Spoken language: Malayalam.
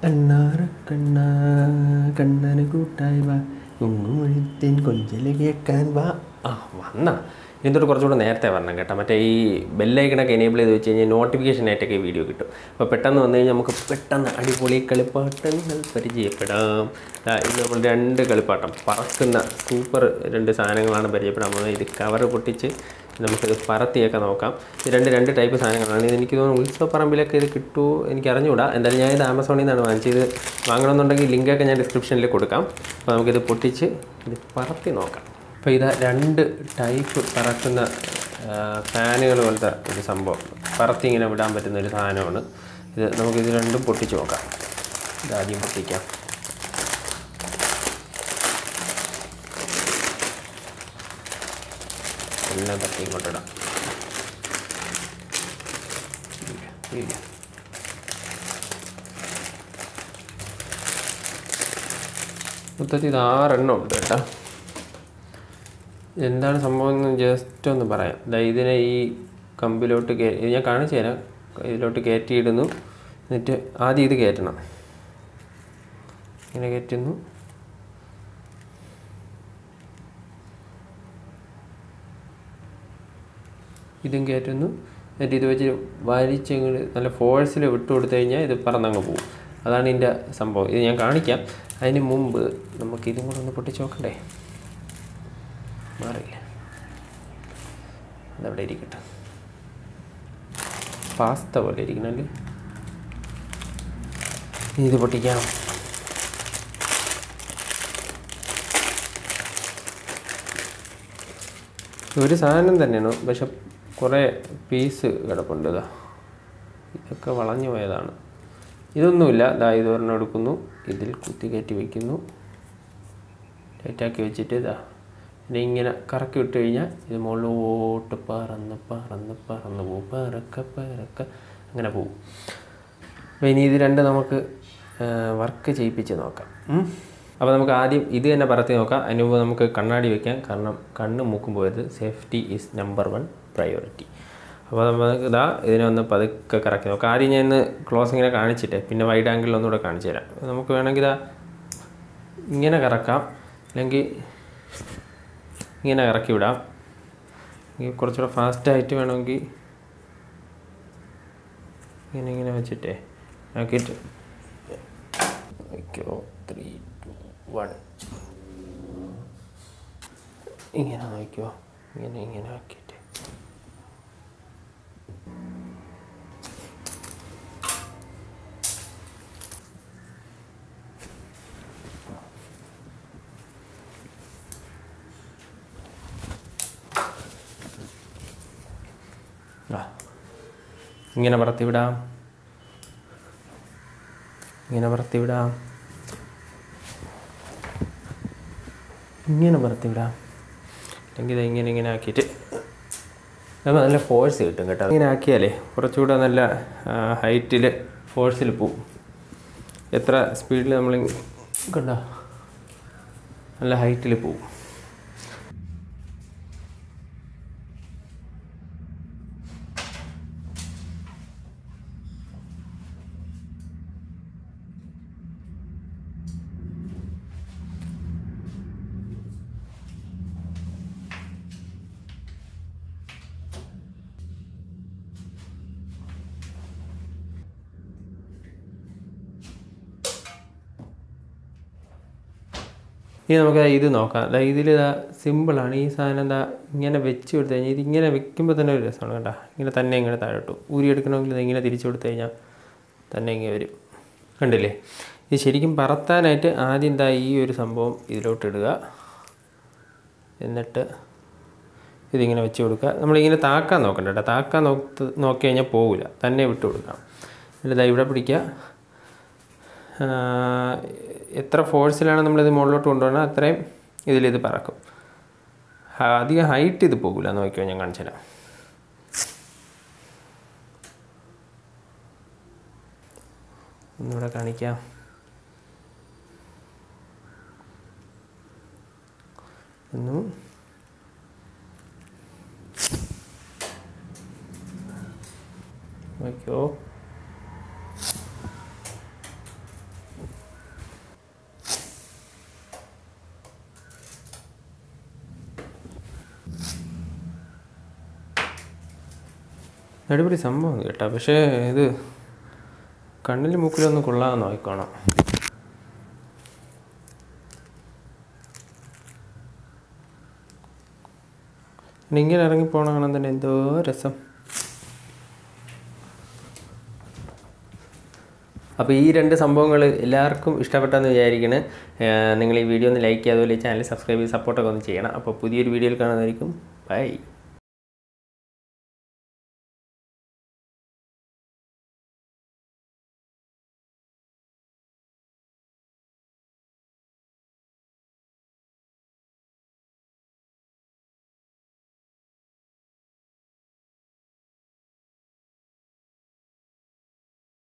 കണ്ണാറ കണ്ണ കണ്ണന് കൂട്ടായി വാ കുങ്ങുമൊഴുത്തേൻ കൊഞ്ചല് കേൾക്കാൻ വാ ആ വന്ന ഇതിൻ്റെ കുറച്ചുകൂടെ നേരത്തെ വരണം കേട്ടോ മറ്റേ ഈ ബെല്ലൈക്കണൊക്കെ എനേബിൾ ചെയ്ത് വെച്ച് കഴിഞ്ഞാൽ നോട്ടിഫിക്കേഷൻ ആയിട്ടൊക്കെ ഈ വീഡിയോ കിട്ടും അപ്പോൾ പെട്ടെന്ന് വന്നു കഴിഞ്ഞാൽ നമുക്ക് പെട്ടെന്ന് അടിപൊളി കളിപ്പാട്ടങ്ങൾ പരിചയപ്പെടാം ദാ ഇത് നമ്മൾ രണ്ട് കളിപ്പാട്ടം പറക്കുന്ന സൂപ്പർ രണ്ട് സാധനങ്ങളാണ് പരിചയപ്പെടാൻ പോകുന്നത് ഇത് കവർ പൊട്ടിച്ച് നമുക്കിത് പറത്തിയൊക്കെ നോക്കാം ഇത് രണ്ട് രണ്ട് ടൈപ്പ് സാധനങ്ങളാണ് ഇത് എനിക്ക് തോന്നുന്നു ഉത്സവപ്പറമ്പിലൊക്കെ ഇത് കിട്ടുമോ എനിക്ക് അറിഞ്ഞുകൂടാ എന്തായാലും ഞാൻ ഇത് ആമസോണിൽ നിന്നാണ് വാങ്ങിച്ചത് ഇത് വാങ്ങണമെന്നുണ്ടെങ്കിൽ ലിങ്കൊക്കെ ഞാൻ ഡിസ്ക്രിപ്ഷനിൽ കൊടുക്കാം അപ്പോൾ നമുക്കിത് പൊട്ടിച്ച് ഇത് പറത്തി നോക്കാം അപ്പോൾ ഇത് രണ്ട് ടൈപ്പ് പറക്കുന്ന ഫാനുകൾ പോലത്തെ ഒരു സംഭവം പറത്തി ഇങ്ങനെ വിടാൻ പറ്റുന്ന ഒരു സാധനമാണ് ഇത് നമുക്കിത് രണ്ടും പൊട്ടിച്ച് നോക്കാം ഇത് ആദ്യം പൊട്ടിക്കാം എല്ലാം തട്ടി ഇങ്ങോട്ടിടാം ഇല്ല. മൊത്തത്തിൽ ഇത് ആറെണ്ണം ഉണ്ട് കേട്ടോ എന്താണ് സംഭവം എന്ന് ജസ്റ്റ് ഒന്ന് പറയാം ദാ ഇതിനെ ഈ കമ്പിലോട്ട് കേ ഇത് ഞാൻ കാണിച്ചു തരാം ഇതിലോട്ട് കയറ്റിയിടുന്നു എന്നിട്ട് ആദ്യം ഇത് കയറ്റണം ഇങ്ങനെ കയറ്റുന്നു ഇതും കയറ്റുന്നു എന്നിട്ട് ഇത് വെച്ച് വലിച്ചങ്ങ് നല്ല ഫോഴ്സിൽ വിട്ടു കൊടുത്തു കഴിഞ്ഞാൽ ഇത് പറന്നങ്ങ് പോകും അതാണ് ഇതിൻ്റെ സംഭവം ഇത് ഞാൻ കാണിക്കാം അതിന് മുമ്പ് നമുക്ക് ഇതും കൂടെ ഒന്ന് പൊട്ടിച്ച് നോക്കണ്ടേ മാറിയില്ല അതവിടെ ഇരിക്കട്ടെ പാസ്ത പോലെ ഇരിക്കണല്ലേ ഇനി ഇത് പൊട്ടിക്കാം ഒരു സാധനം തന്നെയാണ് പക്ഷെ കുറേ പീസ് കിടപ്പുണ്ട് ഇതാ ഇതൊക്കെ വളഞ്ഞു പോയതാണ് ഇതൊന്നുമില്ല ദാ ഇത് ഒരെണ്ണം എടുക്കുന്നു ഇതിൽ കുത്തി കയറ്റി വയ്ക്കുന്നു ടൈറ്റാക്കി വെച്ചിട്ട് ഇതാ ഇതിനെ ഇങ്ങനെ കറക്കി വിട്ട് കഴിഞ്ഞാൽ ഇത് മുകളിലോട്ട് പറന്ന് പറന്ന് പറന്ന് പോകും പറക്ക പറക്ക അങ്ങനെ പോകും അപ്പോൾ ഇനി ഇത് രണ്ട് നമുക്ക് വർക്ക് ചെയ്യിപ്പിച്ച് നോക്കാം ഉം. അപ്പോൾ നമുക്ക് ആദ്യം ഇത് തന്നെ പറത്തി നോക്കാം അതിന് മുമ്പ് നമുക്ക് കണ്ണാടി വെക്കാം കാരണം കണ്ണ് മൂക്കും പോയത് safety is number one priority അപ്പോൾ നമുക്ക് ഇതാ ഇതിനെ ഒന്ന് പതുക്കെ കറക്കി നോക്കാം ആദ്യം ഞാൻ ഇന്ന് ക്ലോസ് ഇങ്ങനെ കാണിച്ചിട്ടേ പിന്നെ വൈഡ് ആംഗിളിൽ ഒന്നുകൂടെ കാണിച്ചു തരാം നമുക്ക് വേണമെങ്കിൽ ഇതാ ഇങ്ങനെ കറക്കാം അല്ലെങ്കിൽ ഇങ്ങനെ ഇറക്കി വിടാം ഈ കുറച്ചുകൂടെ ഫാസ്റ്റായിട്ട് വേണമെങ്കിൽ ഇങ്ങനെ ഇങ്ങനെ വെച്ചിട്ടേ ആക്കിയിട്ട് വയ്ക്കോ ത്രീ ടു വൺ ഇങ്ങനെ നോക്കിയോ ഇങ്ങനെ ഇങ്ങനെ ആക്കിയിട്ട് ആ ഇങ്ങനെ പറത്തി വിടാം ഇങ്ങനെ പറത്തി വിടാം ഇങ്ങനെ പറത്തി വിടാം അല്ലെങ്കിൽ ഇത് ഇങ്ങനെ ഇങ്ങനെ ആക്കിയിട്ട് അത് നല്ല ഫോഴ്സ് കിട്ടും കേട്ടോ ഇങ്ങനെ ആക്കിയാലേ കുറച്ചുകൂടെ നല്ല ഹൈറ്റിൽ ഫോഴ്സിൽ പോവും എത്ര സ്പീഡിൽ നമ്മൾ കണ്ടോ നല്ല ഹൈറ്റിൽ പോവും ഇനി നമുക്ക് ഇത് നോക്കാം അതായത് ഇതിൽ ഇതാ സിമ്പിളാണ് ഈ സാധനം എന്താ ഇങ്ങനെ വെച്ച് കൊടുത്തു കഴിഞ്ഞാൽ ഇതിങ്ങനെ വെക്കുമ്പോൾ തന്നെ ഒരു രസമാണ് കേട്ടോ ഇങ്ങനെ തന്നെ ഇങ്ങനെ താഴോട്ടു ഊരിയെടുക്കണമെങ്കിൽ ഇത് ഇങ്ങനെ തിരിച്ചു കൊടുത്തു കഴിഞ്ഞാൽ തന്നെ ഇങ്ങനെ വരും കണ്ടില്ലേ ഇത് ശരിക്കും പറത്താനായിട്ട് ആദ്യം എന്താ ഈ ഒരു സംഭവം ഇതിലോട്ട് ഇടുക എന്നിട്ട് ഇതിങ്ങനെ വെച്ച് കൊടുക്കുക നമ്മളിങ്ങനെ താക്കാൻ നോക്കണ്ട കേട്ടോ താക്കാൻ നോക്ക് നോക്കി കഴിഞ്ഞാൽ പോകില്ല തന്നെ വിട്ട് കൊടുക്കാം എന്നിട്ട് ഇതാ ഇവിടെ പിടിക്കുക ആ, എത്ര ഫോഴ്സിലാണ് നമ്മളിത് മുകളിലോട്ട് കൊണ്ടുപോകുന്നത് അത്രയും ഇതിലിത് പറക്കും ആ, അധികം ഹൈറ്റ് ഇത് പോകില്ല നോക്കിയോ ഞാൻ കാണിച്ചു തരാം ഒന്നുകൂടെ കാണിക്കാം ഒന്നു നോക്കിയോ അടിപൊളി സംഭവം കേട്ടോ പക്ഷേ ഇത് കണ്ണിൽ മൂക്കിലൊന്നും കൊള്ളാതെ നോക്കണം പിന്നെ ഇങ്ങനെ ഇറങ്ങി പോകണ കാണാൻ തന്നെ എന്തോ രസം അപ്പോൾ ഈ രണ്ട് സംഭവങ്ങൾ എല്ലാവർക്കും ഇഷ്ടപ്പെട്ടെന്ന് വിചാരിക്കണ് നിങ്ങൾ ഈ വീഡിയോ ഒന്ന് ലൈക്ക് ചെയ്യുക അതുപോലെ ഈ ചാനൽ സബ്സ്ക്രൈബ് ചെയ്ത് സപ്പോർട്ടൊക്കെ ഒന്ന് ചെയ്യണം അപ്പോൾ പുതിയൊരു വീഡിയോയിൽ കാണുന്നതായിരിക്കും ബൈ